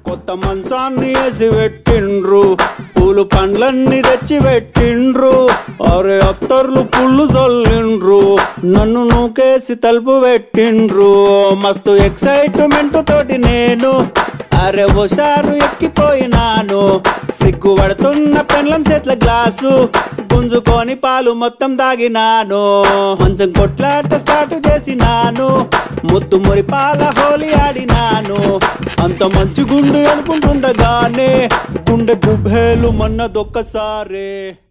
కొత్త మంచాన్ని వేసి పెట్టిండ్రు పూలు పండ్లన్నీ తెచ్చి పెట్టిండ్రు అరే అత్తర్లు పుల్లు చల్లిండ్రు నన్ను నూకేసి తలుపు పెట్టిండ్రు మస్తు ఎక్సైట్మెంట్ తోటి నేను అరే ఓషారు ఎక్కిపోయినాను సిగ్గు పడుతున్న పెండ్లం సెట్ల గ్లాసు గుంజుకొని పాలు మొత్తం దాగినాను మంచం కొట్లాట స్టార్ట్ చేసినాను ముద్దు మురి పాల హోలీ ఆడినాను అంత మంచి గుండు అనుకుంటుండగానే గుండె గుబేలు మన్నదొక్కసారే